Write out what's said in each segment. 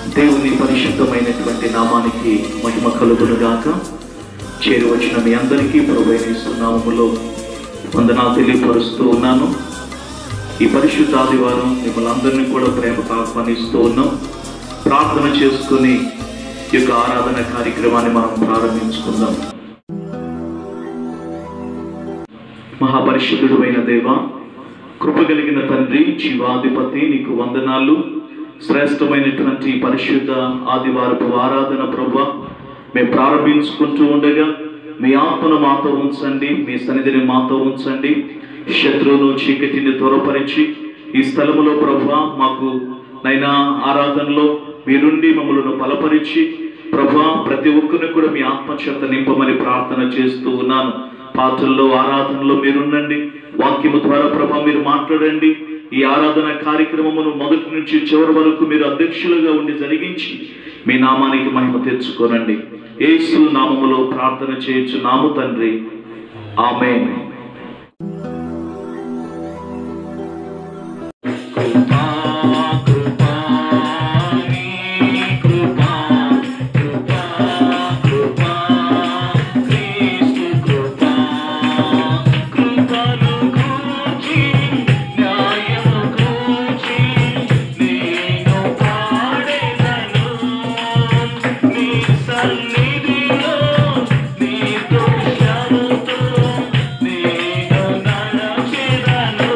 దేవుని పరిశుద్ధమైనటువంటి నామానికి మహిమ కలుగును గాక చేరువచ్చిన మీ అందరికీ ప్రభు నామములో వందనాలు తెలియపరుస్తూ ఉన్నాను ఈ పరిశుద్ధ ఆదివారం మిమ్మల్ని అందరినీ కూడా ప్రేమతో ఆహ్వానిస్తూ ఉన్నాం ప్రార్థన చేసుకుని ఈ యొక్క ఆరాధన కార్యక్రమాన్ని మనం ప్రారంభించుకుందాం మహాపరిశుద్ధుడు అయిన దేవ కృప కలిగిన తండ్రి జీవాధిపతి నీకు వందనాలు శ్రేష్టమైనటువంటి పరిశుద్ధ ఆదివారపు ఆరాధన ప్రభ మేము ప్రారంభించుకుంటూ ఉండగా మీ ఆత్మను మాతో ఉంచండి మీ సన్నిధిని మాతో ఉంచండి శత్రువును చీకటిని త్వరపరిచి ఈ స్థలములో ప్రభ మాకు నైనా ఆరాధనలో మీరుండి మమ్మల్ని బలపరిచి ప్రభా ప్రతి ఒక్కరిని కూడా మీ ఆత్మచేత నింపమని ప్రార్థన చేస్తూ ఉన్నాను పాత్రల్లో ఆరాధనలో మీరుండండి వాక్యము ద్వారా ప్రభా మీరు మాట్లాడండి ఈ ఆరాధన కార్యక్రమమును మొదటి నుంచి చివరి వరకు మీరు అధ్యక్షులుగా ఉండి జరిగించి మీ నామానికి మహిమ తెచ్చుకోనండి యేసు నామములో ప్రార్థన చేయొచ్చు నాము తండ్రి ఆమె కృపా కృపా నీ కృపా కృపా కృపా క్రీస్తు కృపా కృపను గూర్చి న్యాయము గూర్చి నేను పాడెదను నీ సన్నిధిలో నీ దోషముతో నేను నడచెదను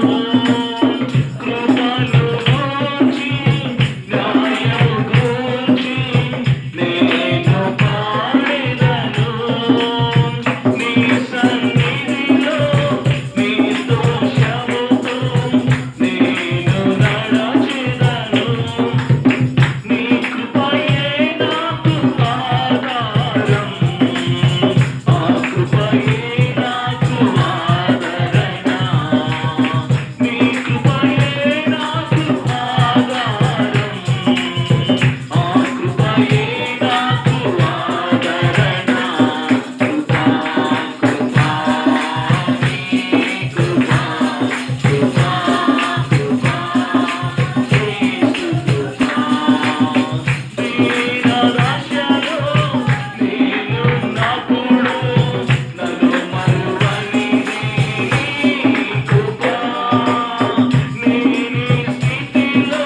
కృపను గూర్చి న్యాయము గూర్చి నేను పాడెదను నీ సన్నిధిలో నీ దోషముతో నేను నడచెదను నీ కృపయే నాకు ఆధారం ఆ కృపయే నాకు ఆదరణ నీ కృపయే నాకు ఆధారం ఆ కృపయే నాకు ఆదరణ కృపా కృపా నీ కృపా కృపా కృపా యేసు కృపా దీనదశలో నేనున్నప్పుడు నన్ను మరువని నీ కృప. నేనీ స్థితిలో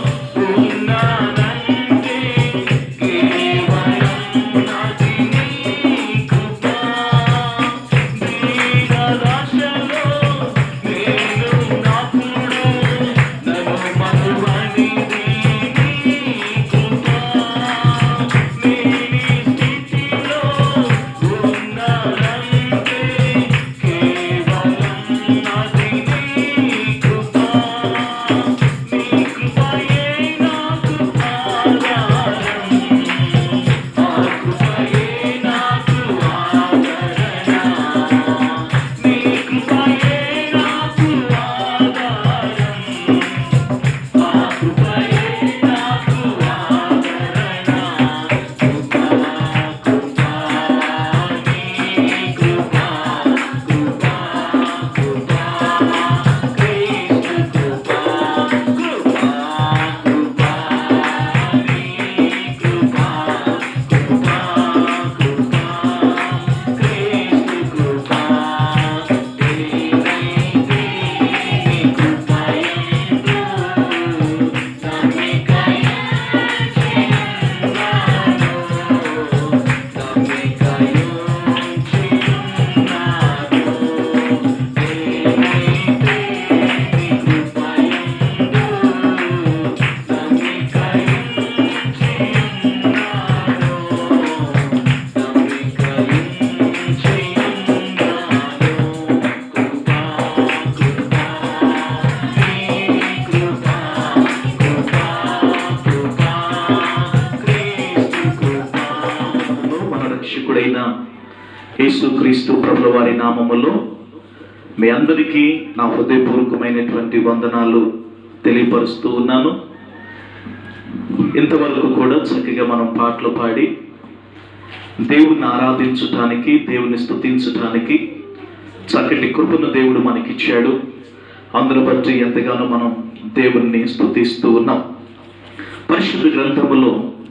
ఉన్నానంటే కేవలం నాది నీ కృప. దీనదశలో నేనున్నప్పుడు నన్ను మరువని నీ కృప. నేనీ స్థితిలో ఉన్నానంటే కేవలం నాది నీ కృప. నీ కృపయే నాకు ఆధారం. ఆ కృపయే నాకు ఆదరణ. నీ కృపయే నాకు ఆధారం. ఆ కృపయే నాకు ఆదరణ. కృపా కృపా నీ కృపా కృపా కృపా క్రీస్తు కృపా కృపా కృపా నీ కృపా కృపా కృపా క్రీస్తు కృపా తెలియనైతే నీ కృపయందు నమ్మికయే మన రక్షకుడైన యేసుక్రీస్తు ప్రభుల వారి నామములో మీ అందరికీ నా హృదయపూర్వకమైనటువంటి వందనాలు తెలియపరుస్తూ ఉన్నాను ఇంతవరకు కూడా చక్కగా మనం పాటలు పాడి దేవుని ఆరాధించటానికి దేవుని స్తుతించటానికి చక్కటి కృపను దేవుడు మనకిచ్చాడు అందును బట్టి ఎంతగానో మనం దేవుణ్ణి స్తుతిస్తూ ఉన్నాం పరిశుద్ధ గ్రంథములో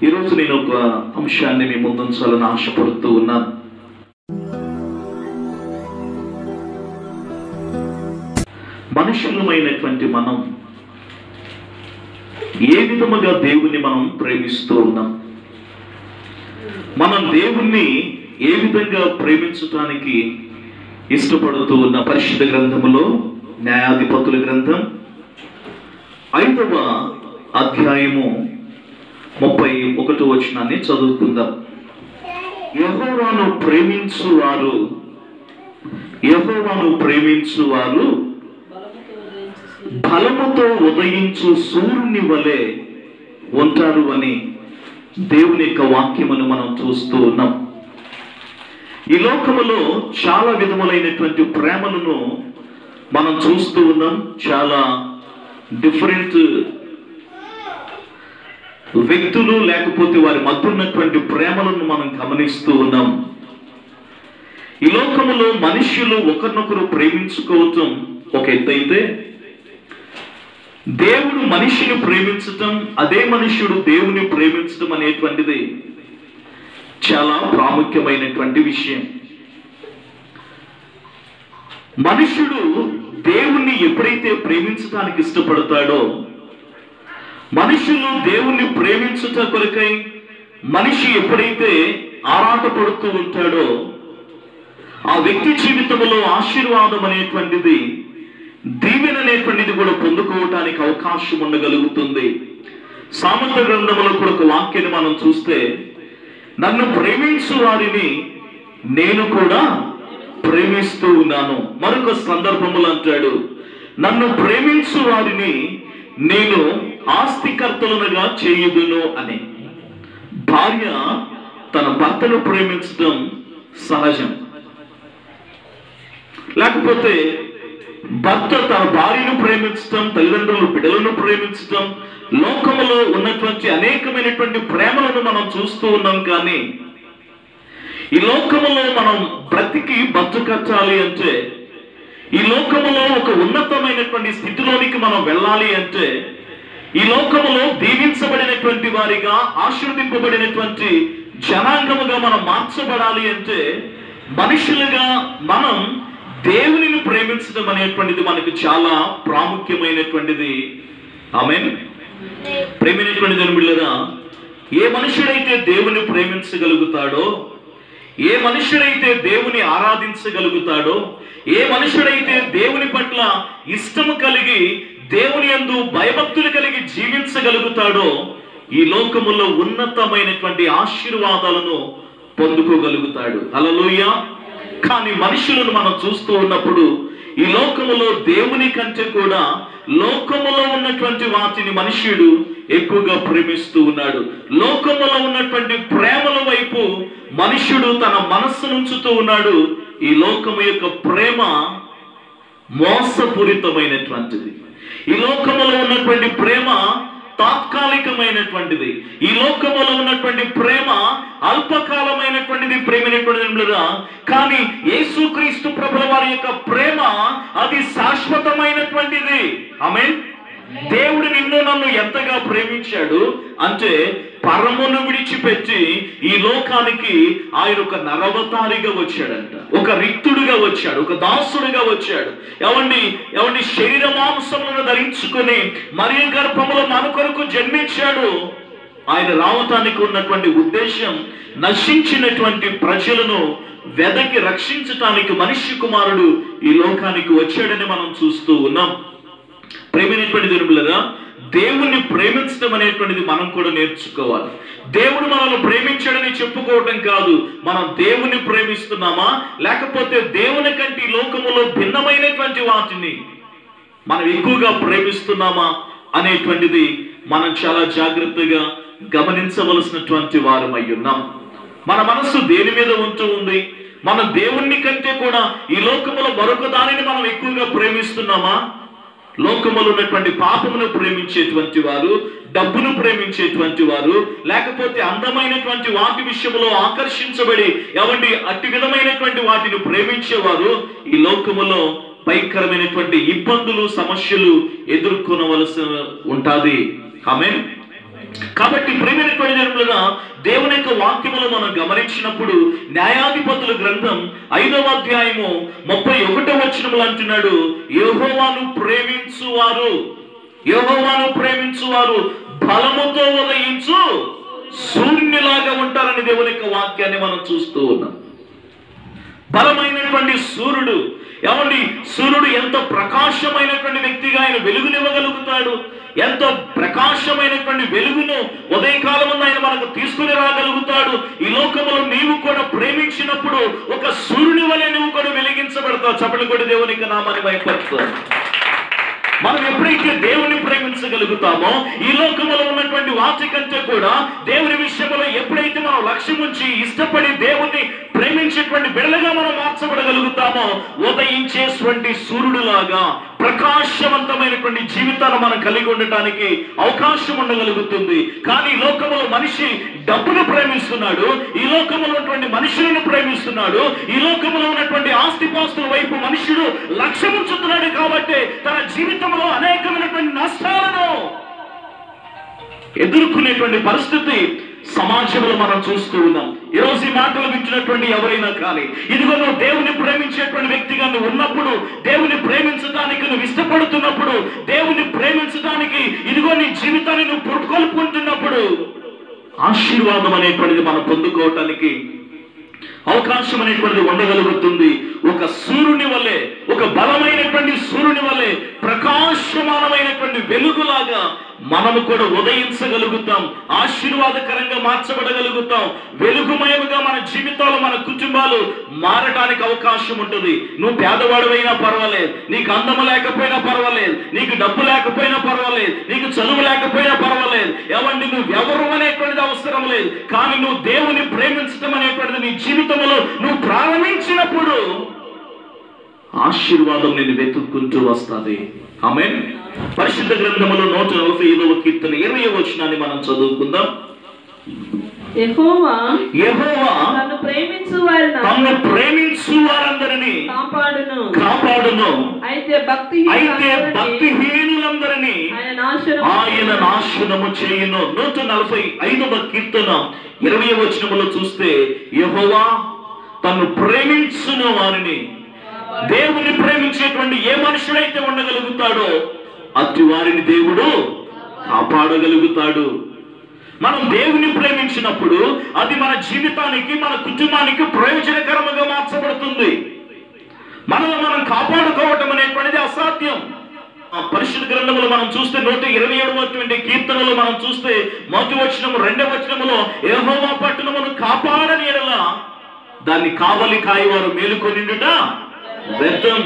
ఈరోజు నేను ఒక అంశాన్ని మీ ముందుంచాలని ఆశపడుతూ ఉన్నాను మనుషులమైనటువంటి మనం ఏ విధముగా దేవుణ్ణి మనం ప్రేమిస్తూ ఉన్నాం మనం దేవుణ్ణి ఏ విధంగా ప్రేమించటానికి ఇష్టపడుతూ ఉన్న పరిశుద్ధ గ్రంథములో న్యాయాధిపతుల గ్రంథం ఐదవ అధ్యాయము ముప్పై ఒకటో వచనాన్ని చదువుకుందాం యహోవాను ప్రేమించువారు యహోవాను ప్రేమించువారు బలముతో ఉదయించు సూర్యుని వలె ఉంటారు అని దేవుని యొక్క వాక్యమును మనం చూస్తూ ఉన్నాం ఈ లోకములో చాలా విధములైనటువంటి ప్రేమలను మనం చూస్తూ ఉన్నాం చాలా డిఫరెంట్ వ్యక్తులు లేకపోతే వారి మధ్య ఉన్నటువంటి ప్రేమలను మనం గమనిస్తూ ఉన్నాం ఈ లోకములో మనుష్యులు ఒకరినొకరు ప్రేమించుకోవటం ఒక ఎత్తు అయితే దేవుడు మనిషిని ప్రేమించటం అదే మనుష్యుడు దేవుని ప్రేమించటం అనేటువంటిది చాలా ప్రాముఖ్యమైనటువంటి విషయం మనుష్యుడు దేవుణ్ణి ఎప్పుడైతే ప్రేమించడానికి ఇష్టపడతాడో మనుషులు దేవుణ్ణి ప్రేమించుట కొరకై మనిషి ఎప్పుడైతే ఆరాటపడుతూ ఉంటాడో ఆ వ్యక్తి జీవితంలో ఆశీర్వాదం అనేటువంటిది దీవెన అనేటువంటిది కూడా పొందుకోవటానికి అవకాశం ఉండగలుగుతుంది సామంత గ్రంథములో కూడా ఒక వాక్యాన్ని మనం చూస్తే నన్ను ప్రేమించు వారిని నేను కూడా ప్రేమిస్తూ ఉన్నాను మరొక సందర్భములు అంటాడు నన్ను ప్రేమించు వారిని నేను ఆస్తికర్తలనుగా చేయుదును అని భార్య తన భర్తను ప్రేమించడం సహజం లేకపోతే భర్త తన భార్యను ప్రేమించటం తల్లిదండ్రులు బిడ్డలను ప్రేమించటం లోకములో ఉన్నటువంటి అనేకమైనటువంటి ప్రేమలను మనం చూస్తూ ఉన్నాం కానీ ఈ లోకములో మనం బ్రతికి బతుకచ్చాలి అంటే ఈ లోకములో ఒక ఉన్నతమైనటువంటి స్థితిలోనికి మనం వెళ్ళాలి అంటే ఈ లోకములో దీవించబడినటువంటి వారిగా ఆశీర్వదింపబడినటువంటి జనాంగముగా మనం మార్చబడాలి అంటే మనుషులుగా మనం దేవునిని ప్రేమించడం అనేటువంటిది మనకు చాలా ప్రాముఖ్యమైనటువంటిది ఆమె ప్రేమైనటువంటి జనమిళ్ళరా ఏ మనుషుడైతే దేవుని ప్రేమించగలుగుతాడో ఏ మనుషుడైతే దేవుని ఆరాధించగలుగుతాడో ఏ మనుషుడైతే దేవుని పట్ల ఇష్టము కలిగి దేవుని యందు భయభక్తులు కలిగి జీవించగలుగుతాడో ఈ లోకములో ఉన్నతమైనటువంటి ఆశీర్వాదాలను పొందుకోగలుగుతాడు హల్లెలూయా కానీ మనుషులను మనం చూస్తూ ఉన్నప్పుడు ఈ లోకములో దేవుని కంటే కూడా లోకములో ఉన్నటువంటి వాటిని మనుష్యుడు ఎక్కువగా ప్రేమిస్తూ ఉన్నాడు లోకములో ఉన్నటువంటి ప్రేమల వైపు మనుష్యుడు తన మనస్సు ఉంచుతూ ఉన్నాడు ఈ లోకము యొక్క ప్రేమ మోసపూరితమైనటువంటిది ఈ లోకములో ఉన్నటువంటి ప్రేమ తాత్కాలికమైనటువంటిది ఈ లోకములో ఉన్నటువంటి ప్రేమ అల్పకాలమైనటువంటిది ప్రేమైనటువంటిది కానీ యేసుక్రీస్తు ప్రభుల వారి యొక్క ప్రేమ అది శాశ్వతమైనటువంటిది ఆమె దేవుడు నిన్ను నన్ను ఎంతగా ప్రేమించాడు అంటే పరమును విడిచిపెట్టి ఈ లోకానికి ఆయన ఒక నరవతారిగా వచ్చాడంట ఒక రిక్తుడుగా వచ్చాడు ఒక దాసుడుగా వచ్చాడు ఎవండి ఎవండి శరీర మాంసములను ధరించుకొని మరియు గర్భములో మన కొరకు జన్మించాడు ఆయన రావటానికి ఉన్నటువంటి ఉద్దేశం నశించినటువంటి ప్రజలను వెదకి రక్షించటానికి మనిషి కుమారుడు ఈ లోకానికి వచ్చాడని మనం చూస్తూ ఉన్నాం ప్రేమైనటువంటి దేవుళ్ళరా దేవుణ్ణి ప్రేమించడం అనేటువంటిది మనం కూడా నేర్చుకోవాలి దేవుడు మనల్ని ప్రేమించాడని చెప్పుకోవటం కాదు మనం దేవుణ్ణి ప్రేమిస్తున్నామా లేకపోతే దేవుని కంటే ఈ లోకములో భిన్నమైనటువంటి వాటిని మనం ఎక్కువగా ప్రేమిస్తున్నామా అనేటువంటిది మనం చాలా జాగ్రత్తగా గమనించవలసినటువంటి వారం అయి ఉన్నాం మన మనస్సు దేని మీద ఉంటూ ఉంది మనం దేవుణ్ణి కంటే కూడా ఈ లోకములో మరొక దానిని మనం ఎక్కువగా ప్రేమిస్తున్నామా లోకములో ఉన్నటువంటి పాపమును ప్రేమించేటువంటి వారు డబ్బును ప్రేమించేటువంటి వారు లేకపోతే అందమైనటువంటి వాటి విషయంలో ఆకర్షించబడి ఎవండి అట్టి విధమైనటువంటి వాటిని ప్రేమించేవారు ఈ లోకములో భయంకరమైనటువంటి ఇబ్బందులు సమస్యలు ఎదుర్కొనవలసి ఉంటాది ఆమె కాబట్టి ప్రేమైనటువంటి జన్మలుగా దేవుని యొక్క వాక్యములు మనం గమనించినప్పుడు న్యాయాధిపతుల గ్రంథం ఐదవ అధ్యాయము ముప్పై ఒకటో వచనములు అంటున్నాడు యెహోవాను ప్రేమించువారు యెహోవాను ప్రేమించువారు బలముతో ఉదయించు సూర్యునిలాగా ఉంటారని దేవుని యొక్క వాక్యాన్ని మనం చూస్తూ ఉన్నాం బలమైనటువంటి సూర్యుడు ఏమండి సూర్యుడు ఎంత ప్రకాశమైనటువంటి వ్యక్తిగా ఆయన వెలుగునివ్వగలుగుతాడు ఎంతో ప్రకాశమైనటువంటి వెలుగును ఉదయకాలం ఆయన మనకు తీసుకుని రాగలుగుతాడు ఈ లోకములో నీవు కూడా ప్రేమించినప్పుడు ఒక సూర్యుని వలె నువ్వు కూడా వెలిగించబడతావు చప్పటి కూడా దేవునికి నామాన్ని భయపడతావు మనం ఎప్పుడైతే దేవుని ప్రేమించగలుగుతామో ఈ లోకములో ఉన్నటువంటి వాటి కంటే కూడా దేవుని విషయంలో ఎప్పుడైతే మనం లక్ష్యం ఉంచి ఇష్టపడి దేవుణ్ణి ప్రేమించేటువంటి బిడలుగా మనం మార్చబడగలుగుతామో ఉదయించేటువంటి సూర్యుడులాగా ప్రకాశవంతమైనటువంటి జీవితాన్ని మనం కలిగి ఉండటానికి అవకాశం ఉండగలుగుతుంది కానీ ఈ లోకములో మనిషి డబ్బును ప్రేమిస్తున్నాడు ఈ లోకములో ఉన్నటువంటి మనుషులను ప్రేమిస్తున్నాడు ఈ లోకములో ఉన్నటువంటి ఆస్తిపాస్తుల వైపు మనుషుడు లక్ష్యం ఉంచుతున్నాడు కాబట్టి తన జీవితంలో అనేకమైనటువంటి నష్టాలను ఎదుర్కొనేటువంటి పరిస్థితి సమాజంలో మనం చూస్తూ ఉన్నాం ఈ రోజు ఈ మాటలు వింటున్నటువంటి ఎవరైనా కానీ ఇదిగో నువ్వు దేవుని ప్రేమించేటువంటి వ్యక్తిగా నువ్వు ఉన్నప్పుడు దేవుని ప్రేమించడానికి నువ్వు ఇష్టపడుతున్నప్పుడు దేవుని ప్రేమించడానికి ఇదిగో నీ జీవితాన్ని నువ్వు పురుకొల్పుకుంటున్నప్పుడు ఆశీర్వాదం అనేటువంటిది మనం పొందుకోవటానికి అవకాశం అనేటువంటిది ఉండగలుగుతుంది ఒక సూర్యుని వల్లే ఒక బలమైనటువంటి సూర్యుని వల్లే ప్రకాశమానమైనటువంటి వెలుగులాగా మనము కూడా ఉదయించగలుగుతాం ఆశీర్వాదకరంగా మార్చబడగలుగుతాం వెలుగుమయముగా మన జీవితాలు మన కుటుంబాలు మారడానికి అవకాశం ఉంటుంది నువ్వు పేదవాడువైనా పర్వాలేదు నీకు అందము లేకపోయినా పర్వాలేదు నీకు డబ్బు లేకపోయినా పర్వాలేదు నీకు చదువు లేకపోయినా పర్వాలేదు ఎవండి నువ్వు ఎవరు అనేటువంటిది అవసరం లేదు కానీ నువ్వు దేవుని ప్రేమించడం అనేటువంటిది నీ జీవితంలో నువ్వు ప్రారంభించినప్పుడు ఆశీర్వాదం నేను వెతుక్కుంటూ వస్తుంది ఆమె పరిశుద్ధ గ్రంథములో నూట నలభై ఐదవ కీర్తన ఇరవై వచనాన్ని మనం చదువుకుందాం యెహోవా యెహోవా నన్ను ప్రేమించు వారిని తన్ను ప్రేమించు వారందరినీ కాపాడును కాపాడును అయితే భక్తి అయితే భక్తిహీనులందరినీ ఆయన నాశనం ఆయన నాశనము చేయును నూట నలభై ఐదవ కీర్తన ఇరవై వచనములో చూస్తే యెహోవా తను ప్రేమించున వారిని దేవుని ప్రేమించేటువంటి ఏ మనుషుడైతే ఉండగలుగుతాడో అట్టి వారిని దేవుడు కాపాడగలుగుతాడు మనం దేవుని ప్రేమించినప్పుడు అది మన జీవితానికి మన కుటుంబానికి ప్రయోజనకరముగా మార్చబడుతుంది మనల్ని మనం కాపాడుకోవటం అనేటువంటిది అసాధ్యం ఆ పరిశుద్ధ గ్రంథములు మనం చూస్తే నూట ఇరవై ఏడవటువంటి కీర్తనలు మనం చూస్తే మొదటి వచనము రెండవ వచనములో ఏహోవా పట్టణమును కాపాడని ఎడల దాన్ని కావలి కాయవారు మేలుకొనిండుట వ్యర్థం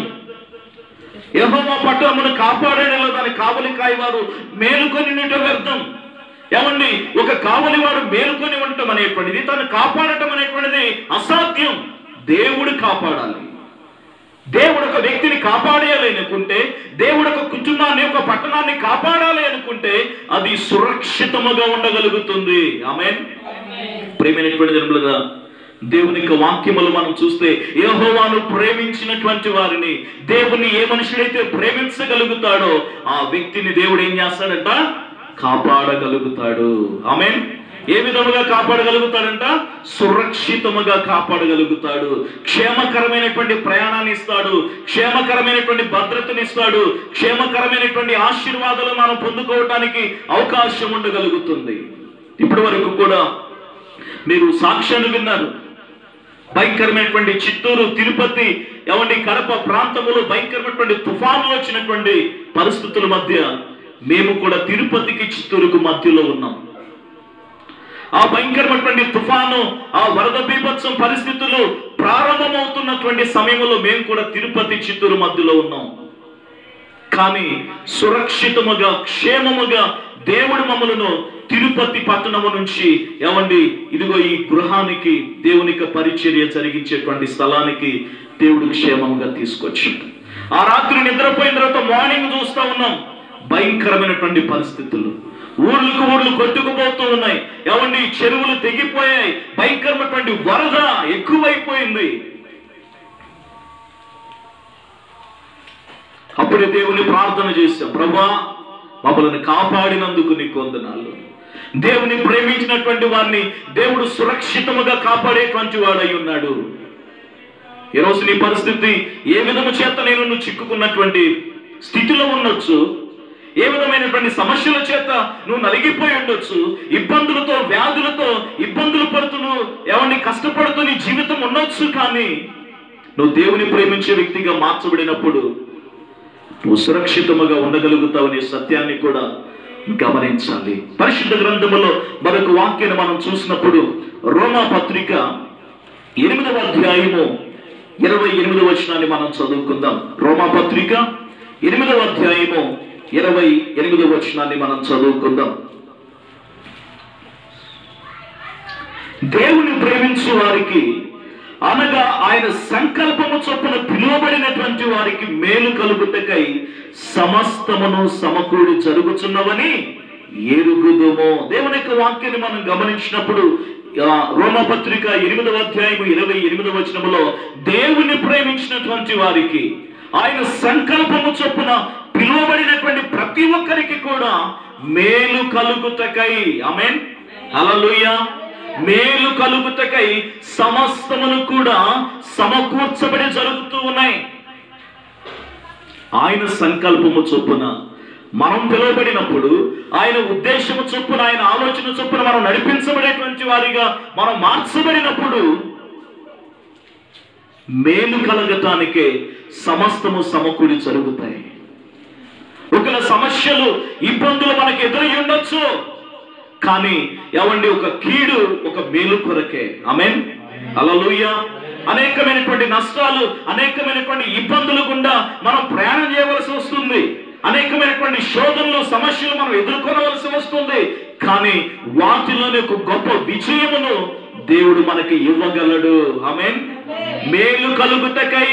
యెహోవా పట్టణమును కాపాడేలా దాని కావలి కాయవారు మేలుకొని వ్యర్థం ఏమండి ఒక కావలివాడు మేలుకొని ఉండటం అనేటువంటిది తను కాపాడటం అనేటువంటిది అసాధ్యం దేవుడు కాపాడాలి దేవుడు ఒక వ్యక్తిని కాపాడేయాలి అనుకుంటే దేవుడు ఒక కుటుంబాన్ని ఒక పట్టణాన్ని కాపాడాలి అనుకుంటే అది సురక్షితముగా ఉండగలుగుతుంది ఆమె ప్రేమైనటువంటి జన్మలుగా దేవుని యొక్క వాక్యములు మనం చూస్తే యెహోవాను ప్రేమించినటువంటి వారిని దేవుని ఏ మనుషుడైతే ప్రేమించగలుగుతాడో ఆ వ్యక్తిని దేవుడు ఏం చేస్తాడంట కాపాడగలుగుతాడు ఆమె ఏ విధముగా కాపాడగలుగుతాడంట సురక్షితముగా కాపాడగలుగుతాడు క్షేమకరమైనటువంటి ప్రయాణాన్ని ఇస్తాడు క్షేమకరమైనటువంటి భద్రతని ఇస్తాడు క్షేమకరమైనటువంటి ఆశీర్వాదాలు మనం పొందుకోవటానికి అవకాశం ఉండగలుగుతుంది ఇప్పటి వరకు కూడా మీరు సాక్ష్యాన్ని విన్నారు భయంకరమైనటువంటి చిత్తూరు తిరుపతి ఎవండి కడప ప్రాంతములో భయంకరమైనటువంటి తుఫానులు వచ్చినటువంటి పరిస్థితుల మధ్య మేము కూడా తిరుపతికి చిత్తూరుకు మధ్యలో ఉన్నాం ఆ భయంకరమైనటువంటి తుఫాను ఆ వరద బీభత్సం పరిస్థితులు ప్రారంభమవుతున్నటువంటి సమయంలో మేము కూడా తిరుపతి చిత్తూరు మధ్యలో ఉన్నాం కానీ సురక్షితముగా క్షేమముగా దేవుడు మమ్మలను తిరుపతి పట్టణము నుంచి ఏమండి ఇదిగో ఈ గృహానికి దేవునికి పరిచర్య జరిగించేటువంటి స్థలానికి దేవుడు క్షేమంగా తీసుకొచ్చాడు ఆ రాత్రి నిద్రపోయిన తర్వాత మార్నింగ్ చూస్తా ఉన్నాం భయంకరమైనటువంటి పరిస్థితులు ఊర్లకు ఊర్లు కొట్టుకుపోతూ ఉన్నాయి ఏమండి చెరువులు తెగిపోయాయి భయంకరమైనటువంటి వరద ఎక్కువైపోయింది అప్పుడే దేవుని ప్రార్థన చేశాం ప్రభా మమ్మల్ని కాపాడినందుకు నీకు వందనాలు దేవుని ప్రేమించినటువంటి వారిని దేవుడు సురక్షితముగా కాపాడేటువంటి వాడై ఉన్నాడు ఈరోజు నీ పరిస్థితి ఏ విధము చేత నేను నువ్వు చిక్కుకున్నటువంటి స్థితిలో ఉండొచ్చు ఏ విధమైనటువంటి సమస్యల చేత నువ్వు నలిగిపోయి ఉండొచ్చు ఇబ్బందులతో వ్యాధులతో ఇబ్బందులు పడుతూ నువ్వు ఎవరిని కష్టపడుతూ నీ జీవితం ఉండొచ్చు కానీ నువ్వు దేవుని ప్రేమించే వ్యక్తిగా మార్చబడినప్పుడు నువ్వు సురక్షితముగా ఉండగలుగుతావనే సత్యాన్ని కూడా గమనించాలి పరిశుద్ధ గ్రంథములో మరొక వాక్యాన్ని మనం చూసినప్పుడు రోమా పత్రిక ఎనిమిదవ అధ్యాయము ఇరవై ఎనిమిదవ వచనాన్ని మనం చదువుకుందాం రోమా పత్రిక ఎనిమిదవ అధ్యాయము ఇరవై ఎనిమిదవ వచనాన్ని మనం చదువుకుందాం దేవుని ప్రేమించు వారికి అనగా ఆయన సంకల్పము చొప్పున పిలువబడినటువంటి వారికి మేలు కలుగుటకై సమస్తమును సమకూడి జరుగుచున్నవని ఎరుగుదుము దేవుని యొక్క వాక్యాన్ని మనం గమనించినప్పుడు ఆ, రోమపత్రిక ఎనిమిదవ అధ్యాయము ఇరవై ఎనిమిదవ వచనములో దేవుని ప్రేమించినటువంటి వారికి ఆయన సంకల్పము చొప్పున పిలువబడినటువంటి ప్రతి ఒక్కరికి కూడా మేలు కలుగుటకై ఆమెన్ హల్లెలూయా మేలు కలుగుటకై సమస్తమును కూడా సమకూర్చబడి జరుగుతూ ఉన్నాయి ఆయన సంకల్పము చొప్పున మనం పిలువబడినప్పుడు ఆయన ఉద్దేశము చొప్పున ఆయన ఆలోచన చొప్పున మనం నడిపించబడేటువంటి వారిగా మనం మార్చబడినప్పుడు మేలు కలగటానికే సమస్తము సమకూడి జరుగుతాయి ఒకవేళ సమస్యలు ఇబ్బందులు మనకి ఎదురై ఉండొచ్చు కానీ ఎవండి ఒక కీడు ఒక మేలు కొరకే ఆమెన్ అలలుయ అనేకమైనటువంటి నష్టాలు అనేకమైనటువంటి ఇబ్బందులు గుండా మనం ప్రయాణం చేయవలసి వస్తుంది అనేకమైనటువంటి శోధనలు సమస్యలు మనం ఎదుర్కొనవలసి వస్తుంది కానీ వాటిలోని ఒక గొప్ప విజయమును దేవుడు మనకి ఇవ్వగలడు ఆమెన్ మేలు కలుగుటకై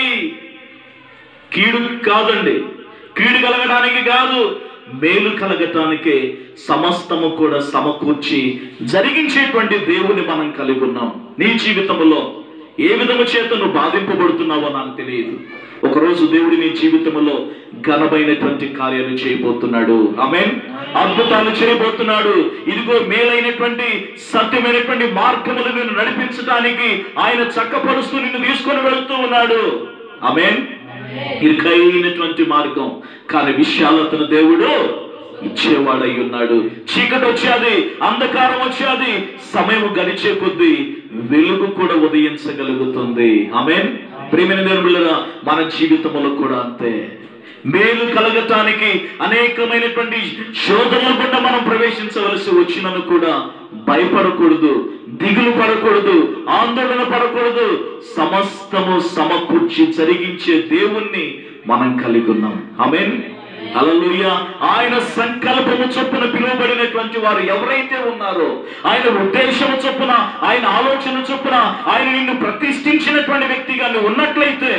కీడు కాదండి కీడు కలగడానికి కాదు మేలు కలగటానికే సమస్తము కూడా సమకూర్చి జరిగించేటువంటి దేవుని మనం కలిగి ఉన్నాం నీ జీవితంలో ఏ విధము చేత నువ్వు బాధింపబడుతున్నావో నాకు తెలియదు ఒకరోజు దేవుడి నీ జీవితంలో ఘనమైనటువంటి కార్యాలు చేయబోతున్నాడు ఆమెన్ అద్భుతాలు చేయబోతున్నాడు ఇదిగో మేలైనటువంటి సత్యమైనటువంటి మార్గములు నిన్ను నడిపించడానికి ఆయన చక్కపరుస్తూ నిన్ను తీసుకొని వెళుతూ ఉన్నాడు ఆమెన్ ఇరుకైనటువంటి మార్గం కానీ విశాలతను దేవుడు ఇచ్చేవాడై ఉన్నాడు చీకటి వచ్చేది అంధకారం వచ్చేది సమయం గడిచే కొద్దీ వెలుగు కూడా ఉదయించగలుగుతుంది ఆమెన్ ప్రేమైన దేవుళ్ళరా మన జీవితంలో కూడా అంతే మేలు కలగటానికి అనేకమైనటువంటి శోధనల గుండా మనం ప్రవేశించవలసి వచ్చినను కూడా భయపడకూడదు దిగులు పడకూడదు ఆందోళన పడకూడదు సమస్తము సమకూర్చి జరిగించే దేవుణ్ణి మనం కలిగి ఉన్నాం ఆమెన్ అలలుయ ఆయన సంకల్పము చొప్పున పిలువబడినటువంటి వారు ఎవరైతే ఉన్నారో ఆయన ఉద్దేశము చొప్పున ఆయన ఆలోచన చొప్పున ఆయన నిన్ను ప్రతిష్ఠించినటువంటి వ్యక్తిగా నువ్వు ఉన్నట్లయితే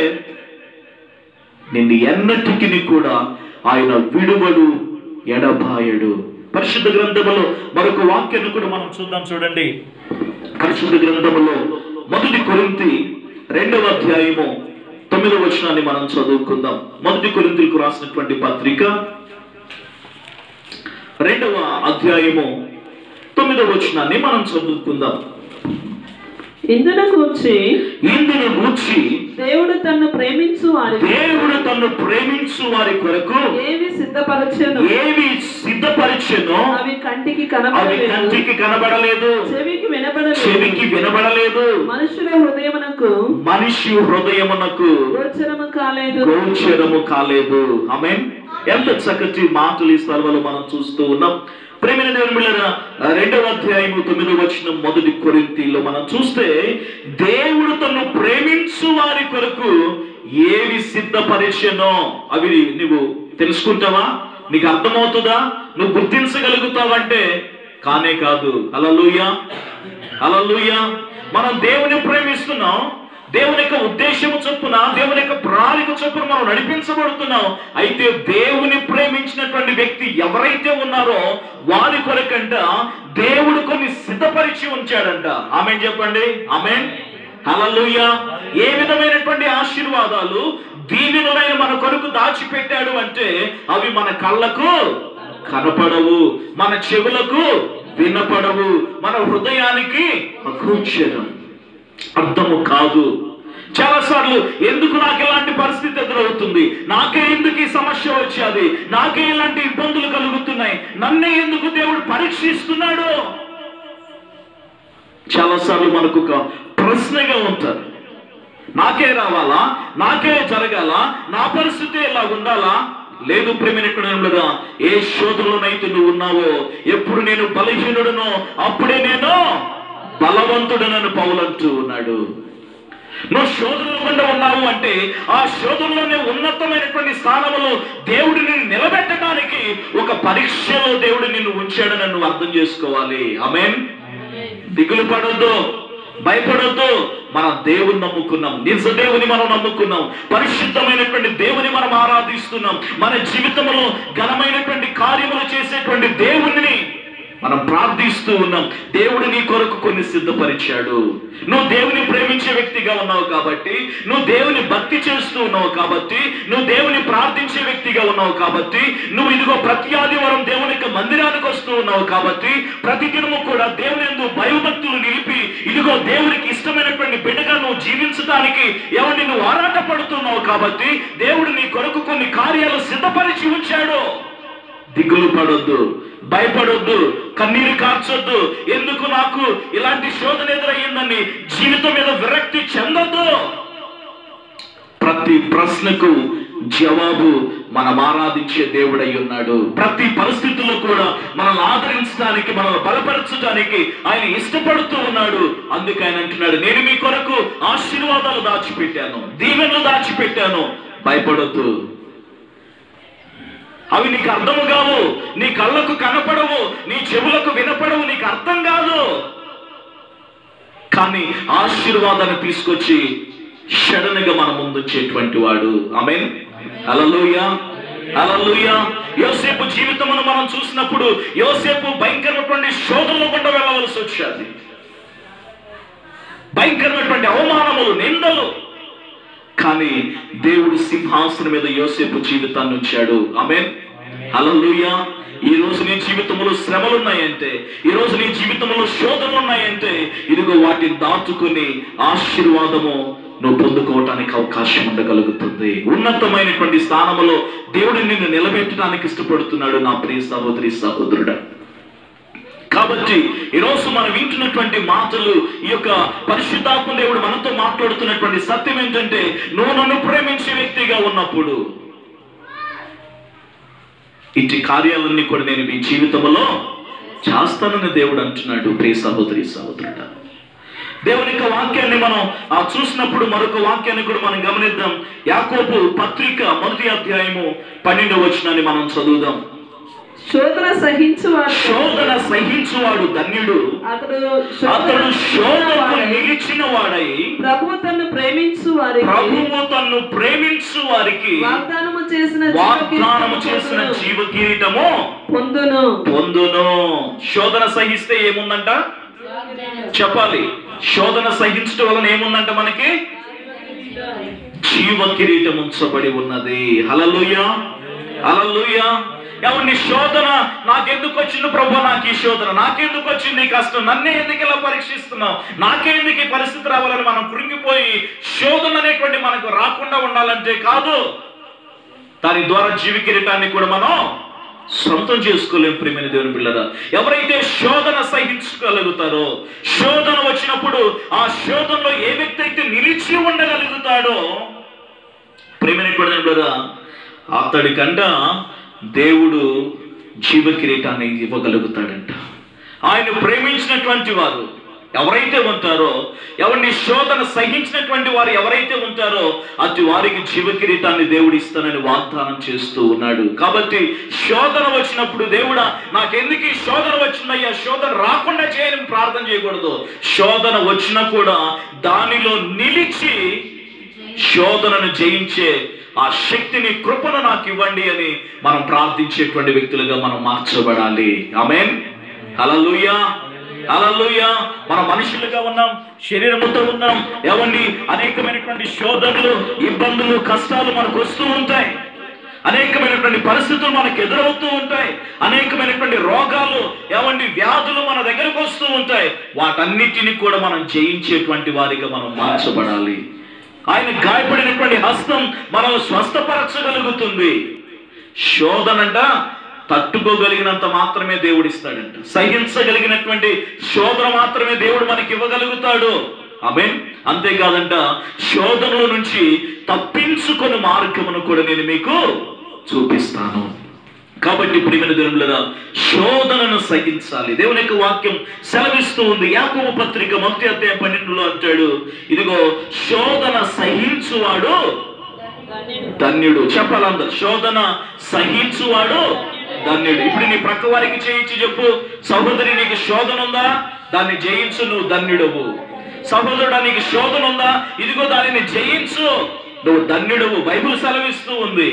నిన్ను ఎన్నటికి కూడా ఆయన విడువడు ఎడబాయడు పరిశుద్ధ గ్రంథములో మరొక వాక్యాన్ని కూడా మనం చూద్దాం చూడండి పరిశుద్ధ గ్రంథములో మొదటి కొరింతి రెండవ అధ్యాయము తొమ్మిదవ వచనాన్ని మనం చదువుకుందాం మొదటి కొరింతలకు రాసినటువంటి పత్రిక రెండవ అధ్యాయము తొమ్మిదవ వచనాన్ని మనం చదువుకుందాం ఇందును కూర్చి ఇందును గూర్చి దేవుడు తన్ను ప్రేమించు వారికి దేవుడు తన్ను ప్రేమించు వారి కొరకు ఏవి సిద్ధపరచను ఏవి సిద్ధపరిచెనో అవి కంటికి అవి కనబడలేదు కంటికి కనబడలేదు చెవికి వినబడలేదు చెవికి వినబడలేదు మనుషుల హృదయమునకు మనిషి హృదయమునకు గోచరము కాలేదు గోచరము కాలేదు ఆమె ఎంత చక్కటి మాటలు ఈ స్థలంలో మనం చూస్తూ ఉన్నాం ప్రేమైన దేవుని బిడ్డలారా, రెండవ అధ్యాయము తొమ్మిదవ వచ్చిన మొదటి కొరింతిలో మనం చూస్తే దేవుడు తను ప్రేమించు వారి కొరకు ఏవి సిద్ధపరిచెనో అవి నువ్వు తెలుసుకుంటావా నీకు అర్థమవుతుందా నువ్వు గుర్తించగలుగుతావంటే కానే కాదు అలలుయ అలలుయ మనం దేవుని ప్రేమిస్తున్నాం దేవుని యొక్క ఉద్దేశము చొప్పున దేవుని యొక్క ప్రణాళిక చొప్పున మనం నడిపించబడుతున్నాం అయితే దేవుని ప్రేమించినటువంటి వ్యక్తి ఎవరైతే ఉన్నారో వారి కొరకంట దేవుడు కొన్ని సిద్ధపరిచి ఉంచాడంట ఆమె చెప్పండి ఆమె హలలుయ ఏ విధమైనటువంటి ఆశీర్వాదాలు దీవెనలైన మన కొరకు దాచిపెట్టాడు అంటే అవి మన కళ్ళకు కనపడవు మన చెవులకు వినపడవు మన హృదయానికి అగోచరం అర్థము కాదు చాలాసార్లు ఎందుకు నాకు ఇలాంటి పరిస్థితి ఎదురవుతుంది నాకే ఎందుకు ఈ సమస్య వచ్చేది నాకే ఇలాంటి ఇబ్బందులు కలుగుతున్నాయి నన్నే ఎందుకు దేవుడు పరీక్షిస్తున్నాడు చాలాసార్లు మనకు ఒక ప్రశ్నగా ఉంటారు నాకే రావాలా నాకే జరగాల నా పరిస్థితి ఇలా ఉండాలా లేదు ప్రేమినట్టుగా ఏ శోధనలోనైతే నువ్వు ఉన్నావో ఎప్పుడు నేను బలహీనుడునో అప్పుడే నేను బలవంతుడనని పౌలంటూ ఉన్నాడు నువ్వు శోధనలో గుండా ఉన్నావు అంటే ఆ శోధనలోనే ఉన్నతమైనటువంటి స్థానంలో దేవుడిని నిలబెట్టడానికి ఒక పరీక్షలో దేవుడు నిన్ను ఉంచాడని నువ్వు అర్థం చేసుకోవాలి ఆమెన్ దిగులు పడొద్దు భయపడొద్దు మన దేవుని నమ్ముకున్నాం నిజ దేవుని మనం నమ్ముకున్నాం పరిశుద్ధమైనటువంటి దేవుని మనం ఆరాధిస్తున్నాం మన జీవితంలో ఘనమైనటువంటి కార్యములు చేసేటువంటి దేవుని మనం ప్రార్థిస్తూ ఉన్నాం దేవుడు నీ కొరకు కొన్ని సిద్ధపరిచాడు నువ్వు దేవుని ప్రేమించే వ్యక్తిగా ఉన్నావు కాబట్టి నువ్వు దేవుని భక్తి చేస్తూ ఉన్నావు కాబట్టి నువ్వు దేవుని ప్రార్థించే వ్యక్తిగా ఉన్నావు కాబట్టి నువ్వు ఇదిగో ప్రతి ఆదివారం దేవుని యొక్క మందిరానికి వస్తూ ఉన్నావు కాబట్టి ప్రతి దినము కూడా దేవుని ఎందు భయభక్తులు నిలిపి ఇదిగో దేవునికి ఇష్టమైనటువంటి బిడ్డగా నువ్వు జీవించడానికి ఎవరిని నువ్వు ఆరాట పడుతున్నావు కాబట్టి దేవుడు నీ కొరకు కొన్ని కార్యాలు సిద్ధపరిచి ఉంచాడు దిగులు పడొద్దు భయపడొద్దు కన్నీరు కార్చొద్దు ఎందుకు నాకు ఇలాంటి శోధన ఎదురయ్యిందని జీవితం మీద విరక్తి చెందొద్దు ప్రతి ప్రశ్నకు జవాబు మనం ఆరాధించే దేవుడై ఉన్నాడు ప్రతి పరిస్థితుల్లో కూడా మనల్ని ఆదరించడానికి మనల్ని బలపరచడానికి ఆయన ఇష్టపడుతూ ఉన్నాడు అందుకే ఆయన అంటున్నాడు నేను మీ కొరకు ఆశీర్వాదాలు దాచిపెట్టాను దీవెనలు దాచిపెట్టాను భయపడొద్దు అవి నీకు అర్థము కావు నీ కళ్ళకు కనపడవు నీ చెవులకు వినపడవు నీకు అర్థం కాదు కానీ ఆశీర్వాదాన్ని తీసుకొచ్చి షడన్గా మన ముందుంచేటువంటి వాడు ఆమె అలలుయ అలలుయ యోసేపు జీవితమును మనం చూసినప్పుడు యోసేపు భయంకరమైనటువంటి శోధనలో గుండా వెళ్ళవలసి వచ్చేది భయంకరమైనటువంటి అవమానములు నిందలు కానీ దేవుడు సింహాసనం మీద యోసేపు జీవితాన్ని ఉంచాడు ఆమె హల్లెలూయా ఈ రోజు నీ జీవితంలో శ్రమలు ఉన్నాయంటే ఈ రోజు నీ జీవితంలో శోధనలు ఉన్నాయంటే ఇదిగో వాటిని దాటుకుని ఆశీర్వాదము నువ్వు పొందుకోవటానికి అవకాశం ఉండగలుగుతుంది ఉన్నతమైనటువంటి స్థానంలో దేవుడు నిన్ను నిలబెట్టడానికి ఇష్టపడుతున్నాడు నా ప్రియ సహోదరి సహోదరుడా కాబట్టి ఈరోజు మనం వింటున్నటువంటి మాటలు ఈ యొక్క పరిశుద్ధాత్మ దేవుడు మనతో మాట్లాడుతున్నటువంటి సత్యం ఏంటంటే నువ్వు నన్ను ప్రేమించే వ్యక్తిగా ఉన్నప్పుడు ఇట్టి కార్యాలన్నీ కూడా నేను మీ జీవితంలో చేస్తానని దేవుడు అంటున్నాడు ప్రియ సహోదరి సహోదరుడా దేవుని యొక్క వాక్యాన్ని మనం ఆ చూసినప్పుడు మరొక వాక్యాన్ని కూడా మనం గమనిద్దాం యాకోబు పత్రిక మొదటి అధ్యాయము పన్నెండవ వచనాన్ని మనం చదువుదాం శోధన సహించువాడు శోధన సహించువాడు ధన్యుడు అతడు అతడు శోధనకు వాడై నిలిచిన వాడై ప్రభు తన్ను ప్రేమించు వారికి ప్రభువు తన్ను ప్రేమించు వారికి వాగ్దానము చేసిన వాగ్దానము చేసిన జీవకిరీటమును జీవ కిరీటము పొందును పొందును శోధన సహిస్తే ఏముందంట చెప్పాలి శోధన సహించడం వలన ఏముందంట మనకి జీవ కిరీటం ఉంచబడి ఉన్నది హలలుయ హలలుయ ఎవరిని శోధన నాకెందుకు వచ్చింది ప్రభు నాకు ఈ శోధన నాకెందుకు వచ్చింది ఈ కష్టం నన్నే ఎందుకు ఇలా పరీక్షిస్తున్నావు నాకెందుకు ఈ పరిస్థితి రావాలని మనం కృంగిపోయి శోధన అనేటువంటి మనకు రాకుండా ఉండాలంటే కాదు దాని ద్వారా జీవ కిరీటాన్ని కూడా మనం సొంతం చేసుకోలేం ప్రేమైన దేవుని పిల్లరా ఎవరైతే శోధన సహించగలుగుతారో శోధన వచ్చినప్పుడు ఆ శోధనలో ఏ వ్యక్తి అయితే నిలిచి ఉండగలుగుతాడో ప్రేమైన దేవుని పిల్లరా అతడికంట దేవుడు జీవ కిరీటాన్ని ఇవ్వగలుగుతాడంట ఆయన ప్రేమించినటువంటి వారు ఎవరైతే ఉంటారో ఎవరిని శోధన సహించినటువంటి వారు ఎవరైతే ఉంటారో అటు వారికి జీవ కిరీటాన్ని దేవుడు ఇస్తానని వాగ్దానం చేస్తూ ఉన్నాడు కాబట్టి శోధన వచ్చినప్పుడు దేవుడా నాకెందుకు ఈ శోధన వచ్చిందయ్యా శోధన రాకుండా చేయని ప్రార్థన చేయకూడదు శోధన వచ్చినా కూడా దానిలో నిలిచి శోధనను జయించే ఆ శక్తిని కృపను నాకు ఇవ్వండి అని మనం ప్రార్థించేటువంటి వ్యక్తులుగా మనం మార్చబడాలి ఆమెన్ హల్లెలూయా హల్లెలూయా మన మనుషులుగా ఉన్నాం శరీరముతో ఉన్నాం ఎవండి అనేకమైనటువంటి శోధనలు ఇబ్బందులు కష్టాలు మనకు వస్తూ ఉంటాయి అనేకమైనటువంటి పరిస్థితులు మనకు ఎదురవుతూ ఉంటాయి అనేకమైనటువంటి రోగాలు ఏమండి వ్యాధులు మన దగ్గరకు వస్తూ ఉంటాయి వాటన్నిటిని కూడా మనం జయించేటువంటి వారిగా మనం మార్చబడాలి ఆయన గాయపడినటువంటి హస్తం మనం స్వస్థపరచగలుగుతుంది శోధనంట తట్టుకోగలిగినంత మాత్రమే దేవుడు ఇస్తాడంట సహించగలిగినటువంటి శోధన మాత్రమే దేవుడు మనకి ఇవ్వగలుగుతాడు ఆమె అంతేకాదంట శోధనల నుంచి తప్పించుకొని మార్గమును కూడా నేను మీకు చూపిస్తాను కాబట్టి ప్రియమైన దేవుళ్ళరా శోధనను సహించాలి దేవుని యొక్క వాక్యం సెలవిస్తూ ఉంది యాకోబు పత్రిక మొదటి అధ్యాయం పన్నెండులో అంటాడు ఇదిగో శోధన సహించువాడు ధన్యుడు చెప్పాలందరు శోధన సహించువాడు ధన్యుడు ఇప్పుడు నీ ప్రక్క వారికి చేయించి చెప్పు సహోదరి నీకు శోధన ఉందా దాన్ని జయించు నువ్వు ధన్యుడవు సహోదరుడా నీకు శోధన ఉందా ఇదిగో దానిని జయించు నువ్వు ధన్యుడవు బైబిల్ సెలవిస్తూ ఉంది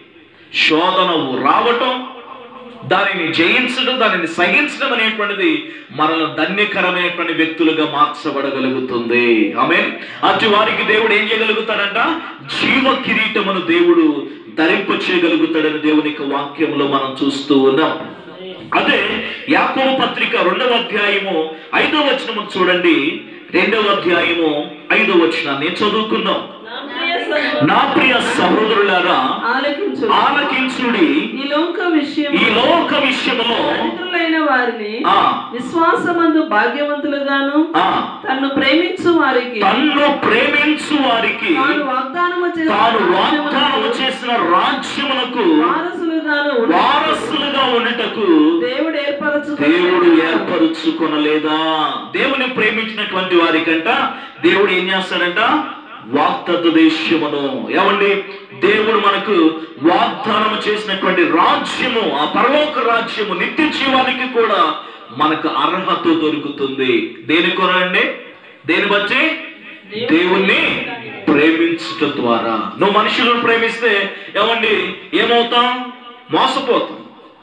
శోధనవు రావటం దానిని జయించడం దానిని సహించడం అనేటువంటిది మనల్ని ధన్యకరమైనటువంటి వ్యక్తులుగా మార్చబడగలుగుతుంది ఆమె అటు వారికి దేవుడు ఏం చేయగలుగుతాడంట జీవ కిరీటమును దేవుడు ధరింప చేయగలుగుతాడని దేవుని యొక్క వాక్యంలో మనం చూస్తూ ఉన్నాం అదే యాకోబు పత్రిక రెండవ అధ్యాయము ఐదవ వచనము చూడండి రెండవ అధ్యాయము ఐదవ వచనాన్ని చదువుకుందాం నా ప్రియ నా ప్రియ సహోదరు సహోదరులారా ఆలకించు ఆలకించుడి ఈ లోక విషయం ఈ లోక విషయములో దరిద్రులైన వారిని ఆ విశ్వాసమందు భాగ్యవంతులుగాను ఆ తన్ను ప్రేమించు వారికి తన్ను ప్రేమించు వారికి తాను వాగ్దానము చేసిన తాను వాగ్దానము రాజ్యమునకు చేసిన రాజ్యమునకు వారసులుగాను ఉండుటకు వారసులుగా ఉండటకు దేవుడు ఏర్పరచు దేవుడు ఏర్పరుచుకొనలేదా దేవుని ప్రేమించినటువంటి వారికంట దేవుడు ఏం చేస్తాడంట వాగ్దత్త దేశమును ఏమండి దేవుడు మనకు వాగ్దానం చేసినటువంటి రాజ్యము ఆ పరలోక రాజ్యము నిత్య జీవానికి కూడా మనకు అర్హత దొరుకుతుంది దేని కొరండి దేని బట్టి దేవుణ్ణి ప్రేమించుట ద్వారా నువ్వు మనుషులను ప్రేమిస్తే ఏమండి ఏమవుతాం మోసపోతాం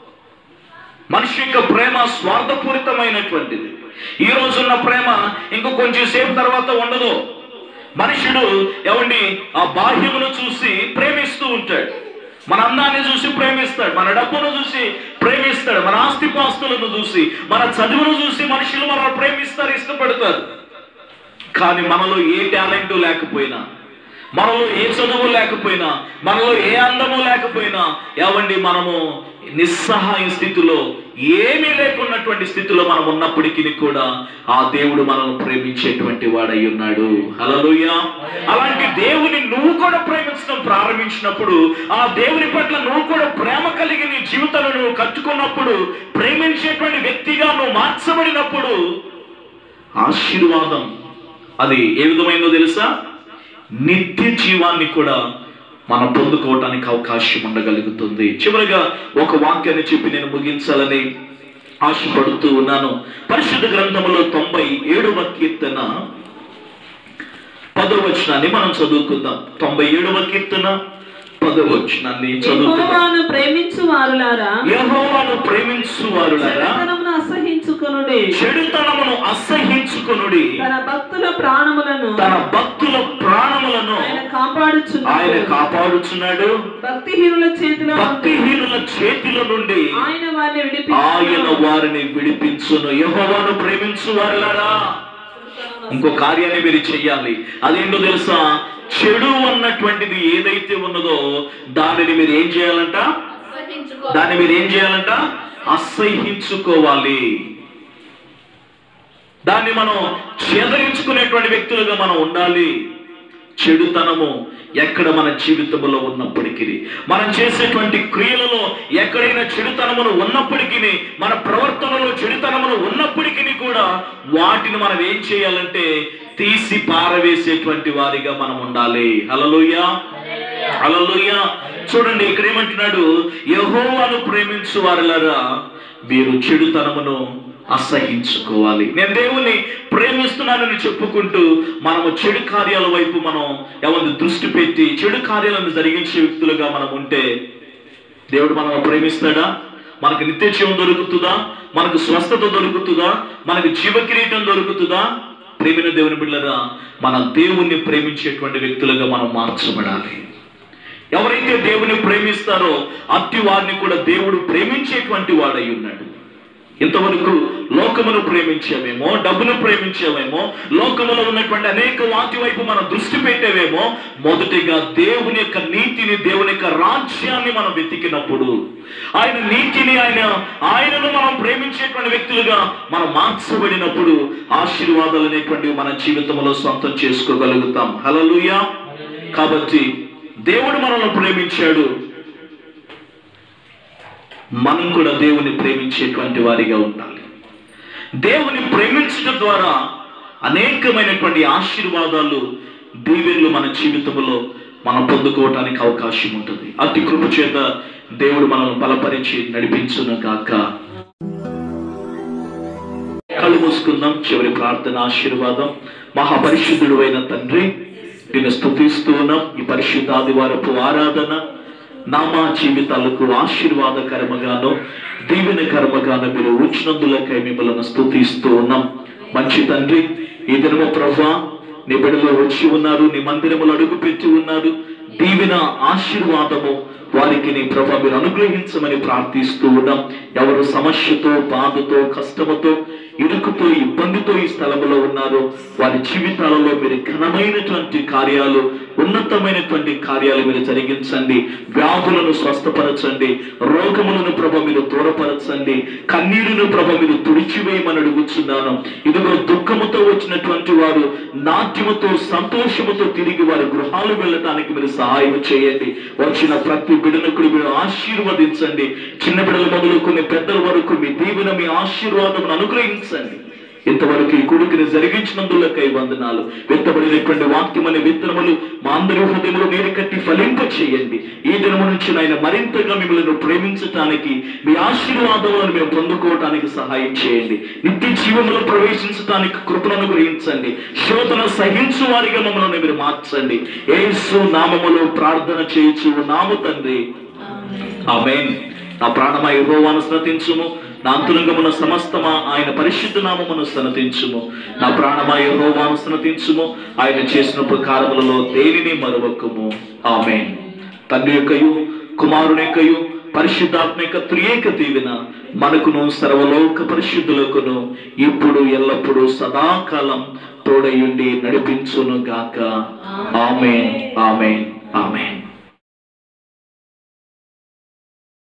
మనిషి యొక్క ప్రేమ స్వార్థపూరితమైనటువంటిది ఈ రోజున్న ప్రేమ ఇంకో కొంచెం సేపు తర్వాత ఉండదు మనుషుడు ఏమండి ఆ బాహ్యమును చూసి ప్రేమిస్తూ ఉంటాడు మన అందాన్ని చూసి ప్రేమిస్తాడు మన డబ్బును చూసి ప్రేమిస్తాడు మన ఆస్తిపాస్తులను చూసి మన చదువును చూసి మనుషులు మనల్ని ప్రేమిస్తారు ఇష్టపడతారు కానీ మనలో ఏ టాలెంట్ లేకపోయినా మనలో ఏ చదువు లేకపోయినా మనలో ఏ అందము లేకపోయినా ఏవండి మనము నిస్సహాయ స్థితిలో ఏమీ లేకున్నటువంటి స్థితిలో మనం ఉన్నప్పటికీ కూడా ఆ దేవుడు మనల్ని ప్రేమించేటువంటి వాడై ఉన్నాడు హల్లెలూయా అలాంటి దేవుని నువ్వు కూడా ప్రేమించడం ప్రారంభించినప్పుడు ఆ దేవుని పట్ల నువ్వు కూడా ప్రేమ కలిగి నీ జీవితంలో నువ్వు కట్టుకున్నప్పుడు ప్రేమించేటువంటి వ్యక్తిగా నువ్వు మార్చబడినప్పుడు ఆశీర్వాదం అది ఏ విధమైనదో తెలుసా నిత్య జీవాన్ని కూడా మనం పొందుకోవటానికి అవకాశం ఉండగలుగుతుంది చివరిగా ఒక వాక్యాన్ని చెప్పి నేను ముగించాలని ఆశపడుతూ ఉన్నాను పరిశుద్ధ గ్రంథములో తొంభై ఏడవ కీర్తన పదవచనాన్ని మనం చదువుకుందాం తొంభై ఏడవ కీర్తన పదవచనాన్ని చదువుకుందాం యెహోవాను ప్రేమించు వారులారా యెహోవాను ప్రేమించు వారులారా చెడుతనమును అసహించుకొనుడి చెడుతనమును అసహించుకొనుడి తన భక్తుల ప్రాణములను తన భక్తుల ప్రాణములను ఆయన కాపాడుచున్నాడు ఆయన కాపాడుచున్నాడు భక్తిహీనుల చేతిలో నుండి భక్తిహీనుల చేతిలో నుండి ఆయన వారిని ఆయన విడిపించును వారిని విడిపించును యెహోవాను ప్రేమించు వారులారా ఇంకో కార్యాన్ని మీరు చెయ్యాలి అదేంటో తెలుసా చెడు అన్నటువంటిది ఏదైతే ఉన్నదో దానిని మీరు ఏం చేయాలంట దాన్ని మీరు ఏం చేయాలంట అసహించుకోవాలి దాన్ని మనం చేదరించుకునేటువంటి వ్యక్తులుగా మనం ఉండాలి చెడుతనము ఎక్కడ మన జీవితంలో ఉన్నప్పటికీ మనం చేసేటువంటి క్రియలలో ఎక్కడైనా చెడుతనమును ఉన్నప్పటికీ మన ప్రవర్తనలో చెడుతనమును ఉన్నప్పటికీ కూడా వాటిని మనం ఏం చేయాలంటే తీసి పారవేసేటువంటి వారిగా మనం ఉండాలి హలలుయ హలలుయ చూడండి ఇక్కడ ఏమంటున్నాడు యహోవాను ప్రేమించు వారులరా మీరు చెడుతనమును అసహించుకోవాలి నేను దేవుని ప్రేమిస్తున్నానని చెప్పుకుంటూ మనము చెడు కార్యాల వైపు మనం ఎవరి దృష్టి పెట్టి చెడు కార్యాలను జరిగించే వ్యక్తులుగా మనం ఉంటే దేవుడు మనల్ని ప్రేమిస్తాడా మనకు నిత్య జీవం దొరుకుతుందా మనకు స్వస్థత దొరుకుతుందా మనకు జీవ కిరీటం దొరుకుతుందా ప్రేమిన దేవుని బిడ్డరా మన దేవుణ్ణి ప్రేమించేటువంటి వ్యక్తులుగా మనం మార్చబడాలి ఎవరైతే దేవుని ప్రేమిస్తారో అట్టి వారిని కూడా దేవుడు ప్రేమించేటువంటి వాడై ఉన్నాడు ఇంతవరకు లోకమును ప్రేమించామేమో డబ్బును ప్రేమించామేమో లోకములో ఉన్నటువంటి అనేక వాటి వైపు మనం దృష్టి పెట్టేవేమో మొదటిగా దేవుని యొక్క నీతిని దేవుని యొక్క రాజ్యాన్ని మనం వెతికినప్పుడు ఆయన నీతిని ఆయన ఆయనను మనం ప్రేమించేటువంటి వ్యక్తులుగా మనం మార్చబడినప్పుడు ఆశీర్వాదాలు అనేటువంటివి మన జీవితంలో సొంతం చేసుకోగలుగుతాం హలలుయా కాబట్టి దేవుడు మనల్ని ప్రేమించాడు మనం కూడా దేవుని ప్రేమించేటువంటి వారిగా ఉండాలి దేవుని ప్రేమించడం ద్వారా అనేకమైనటువంటి ఆశీర్వాదాలు దీవెనలు మన జీవితంలో మనం పొందుకోవటానికి అవకాశం ఉంటుంది అతి కృప చేత దేవుడు మనల్ని బలపరిచి నడిపించును గాక కళ్ళు మూసుకుందాం చివరి ప్రార్థన ఆశీర్వాదం మహాపరిశుద్ధుడు అయిన తండ్రి నిన్ను స్థుతిస్తూ ఉన్నాం ఈ పరిశుద్ధ ఆదివారపు ఆరాధన నా మా జీవితాలకు ఆశీర్వాదకరముగాను దీవెనకరముగాను మీరు ఉంచినందులకై మిమ్మల్ని స్థుతిస్తూ ఉన్నాం మంచి తండ్రి ఈ దినము ప్రభా నీ బిడ్డలో వచ్చి ఉన్నారు నీ మందిరములు అడుగు పెట్టి ఉన్నారు దీవెన ఆశీర్వాదము వారికి నీ ప్రభా మీరు అనుగ్రహించమని ప్రార్థిస్తూ ఉన్నాం ఎవరు సమస్యతో బాధతో కష్టముతో ఇరుకుతో ఇబ్బందితో ఈ స్థలములో ఉన్నారో వారి జీవితాలలో మీరు ఘనమైనటువంటి కార్యాలు ఉన్నతమైనటువంటి కార్యాలు మీరు జరిగించండి వ్యాధులను స్వస్థపరచండి రోగములను ప్రభ మీరు దూరపరచండి కన్నీరును ప్రభ మీరు తుడిచివేయమని అడుగుచున్నాను ఇదిగో దుఃఖముతో వచ్చినటువంటి వారు నాట్యముతో సంతోషముతో తిరిగి వారి గృహాలు వెళ్ళటానికి మీరు సహాయం చేయండి వచ్చిన ప్రతి బిడ్డను కూడా మీరు ఆశీర్వదించండి చిన్న బిడ్డల మొదలుకొని పెద్దల వరకు మీ దీవెన మీ ఆశీర్వాదం అనుగ్రహించండి ఇంతవరకు ఈ కొడుకుని జరిగించినందులకై వందనాలు విత్తబడినటువంటి వాక్యం అనే విత్తనములు మా అందరి హృదయంలో నీరు కట్టి ఫలింప చేయండి ఈ దినము నుంచి ఆయన మరింతగా మిమ్మల్ని ప్రేమించటానికి మీ ఆశీర్వాదములను మేము పొందుకోవటానికి సహాయం చేయండి నిత్య జీవంలో ప్రవేశించడానికి కృపను అనుగ్రహించండి శోధన సహించు వారిగా మమ్మల్ని మీరు మార్చండి ఏసు నామములో ప్రార్థన చేయించు నాము తండ్రి ఆమేన్ నా ప్రాణమా యెహోవాను స్నతించుము నా అంతరంగమున సమస్తమా ఆయన పరిశుద్ధ నామమును స్నతించుము నా ప్రాణమా యెహోవాను స్నతించుము ఆయన చేసిన ఉపకారములలో దేనిని మరవకుము ఆమేన్ తండ్రి యొక్కయు కుమారుని యొక్కయు పరిశుద్ధాత్మ యొక్క త్రియేక దీవెన మనకును సర్వలోక పరిశుద్ధులకును ఇప్పుడు ఎల్లప్పుడూ సదాకాలం తోడయుండి నడిపించును గాక ఆమెన్ ఆమెన్ ఆమెన్